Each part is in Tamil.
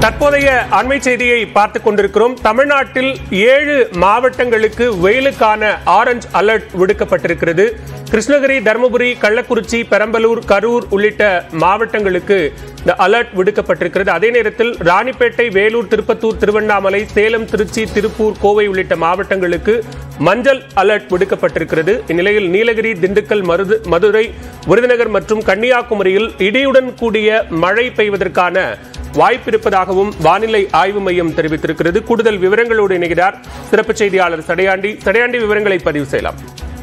தற்போதைய அண்மை செய்தியை பார்த்துக் கொண்டிருக்கிறோம் தமிழ்நாட்டில் ஏழு மாவட்டங்களுக்கு வெயிலுக்கான ஆரஞ்ச் அலர்ட் விடுக்கப்பட்டிருக்கிறது கிருஷ்ணகிரி தருமபுரி கள்ளக்குறிச்சி பெரம்பலூர் கரூர் உள்ளிட்ட மாவட்டங்களுக்கு இந்த அலர்ட் விடுக்கப்பட்டிருக்கிறது அதே நேரத்தில் ராணிப்பேட்டை வேலூர் திருப்பத்தூர் திருவண்ணாமலை சேலம் திருச்சி திருப்பூர் கோவை உள்ளிட்ட மாவட்டங்களுக்கு மஞ்சள் அலர்ட் விடுக்கப்பட்டிருக்கிறது இந்நிலையில் நீலகிரி திண்டுக்கல் மருது மதுரை விருதுநகர் மற்றும் கன்னியாகுமரியில் இடியுடன் கூடிய மழை பெய்வதற்கான வாய்ப்பிருப்பதாகவும் வானிலை ஆய்வு மையம் தெரிவித்திருக்கிறது கூடுதல் விவரங்களோடு இணைகிறார் சிறப்பு செய்தியாளர் சடையாண்டி சடையாண்டி விவரங்களை பதிவு செய்யலாம்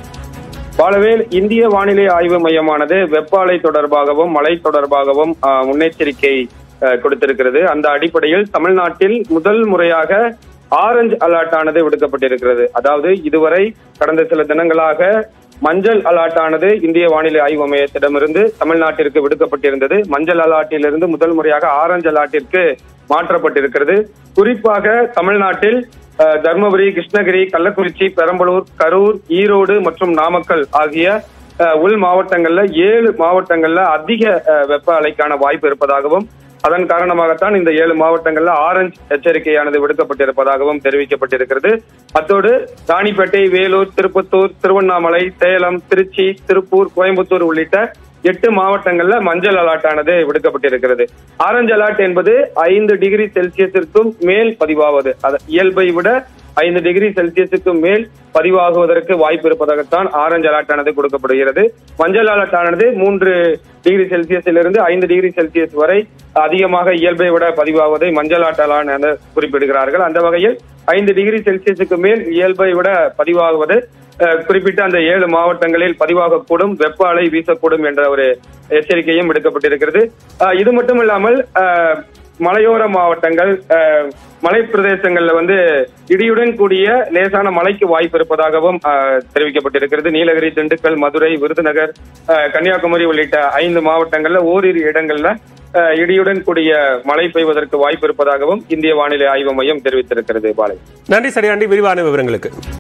பாலவேல் இந்திய வானிலை ஆய்வு மையமானது வெப்ப அலை தொடர்பாகவும் மழை தொடர்பாகவும் ஆஹ், முன்னெச்சரிக்கை ஆஹ், கொடுத்திருக்கிறது அந்த அடிப்படையில் தமிழ்நாட்டில் முதல் முறையாக ஆரஞ்சு அலர்ட் ஆனது விடுக்கப்பட்டிருக்கிறது அதாவது இதுவரை கடந்த சில தினங்களாக மஞ்சள் அலர்ட் ஆனது இந்திய வானிலை ஆய்வு மையத்திடமிருந்து தமிழ்நாட்டிற்கு விடுக்கப்பட்டிருந்தது மஞ்சள் அலர்ட்டிலிருந்து முதல் முறையாக ஆரஞ்சு அலர்ட்டிற்கு மாற்றப்பட்டிருக்கிறது குறிப்பாக தமிழ்நாட்டில் அஹ், தர்மபுரி கிருஷ்ணகிரி கள்ளக்குறிச்சி பெரம்பலூர் கரூர் ஈரோடு மற்றும் நாமக்கல் ஆகிய அஹ், உள் மாவட்டங்கள்ல ஏழு மாவட்டங்கள்ல அதிக அஹ், வெப்ப அலைக்கான வாய்ப்பு இருப்பதாகவும் அதன் காரணமாகத்தான் இந்த ஏழு மாவட்டங்கள்ல ஆரஞ்சு எச்சரிக்கையானது விடுக்கப்பட்டிருப்பதாகவும் தெரிவிக்கப்பட்டிருக்கிறது அத்தோடு ராணிப்பேட்டை வேலூர் திருப்பத்தூர் திருவண்ணாமலை சேலம் திருச்சி திருப்பூர் கோயம்புத்தூர் உள்ளிட்ட எட்டு மாவட்டங்கள்ல மஞ்சள் அலர்ட் ஆனது விடுக்கப்பட்டிருக்கிறது ஆரஞ்சு அலர்ட் என்பது ஐந்து டிகிரி செல்சியஸிற்கும் மேல் பதிவாவது அது இயல்பை விட ஐந்து டிகிரி செல்சியஸுக்கு மேல் பதிவாகுவதற்கு வாய்ப்பு இருப்பதாகத்தான் ஆரஞ்சு அலர்ட் ஆனது கொடுக்கப்படுகிறது மஞ்சள் அலர்ட் ஆனது மூன்று டிகிரி செல்சியஸிலிருந்து ஐந்து டிகிரி செல்சியஸ் வரை அதிகமாக இயல்பை விட பதிவாவதை மஞ்சள் அலர்ட் என குறிப்பிடுகிறார்கள் அந்த வகையில் ஐந்து டிகிரி செல்சியஸுக்கு மேல் இயல்பை விட பதிவாகுவது அஹ், குறிப்பிட்ட அந்த ஏழு மாவட்டங்களில் பதிவாகக்கூடும் வெப்ப அலை வீசக்கூடும் என்ற ஒரு எச்சரிக்கையும் விடுக்கப்பட்டிருக்கிறது அஹ், இது மட்டும் இல்லாமல் அஹ், மலையோர மாவட்டங்கள் அஹ், மலை பிரதேசங்கள்ல வந்து இடியுடன் கூடிய லேசான மழைக்கு வாய்ப்பு இருப்பதாகவும் அஹ், தெரிவிக்கப்பட்டிருக்கிறது நீலகிரி திண்டுக்கல் மதுரை விருதுநகர் அஹ், கன்னியாகுமரி உள்ளிட்ட ஐந்து மாவட்டங்கள்ல ஓரிரு இடங்கள்ல அஹ், இடியுடன் கூடிய மழை பெய்வதற்கு வாய்ப்பு இருப்பதாகவும் இந்திய வானிலை ஆய்வு மையம் தெரிவித்திருக்கிறது பாலை நன்றி சடையாண்டி விரிவான விவரங்களுக்கு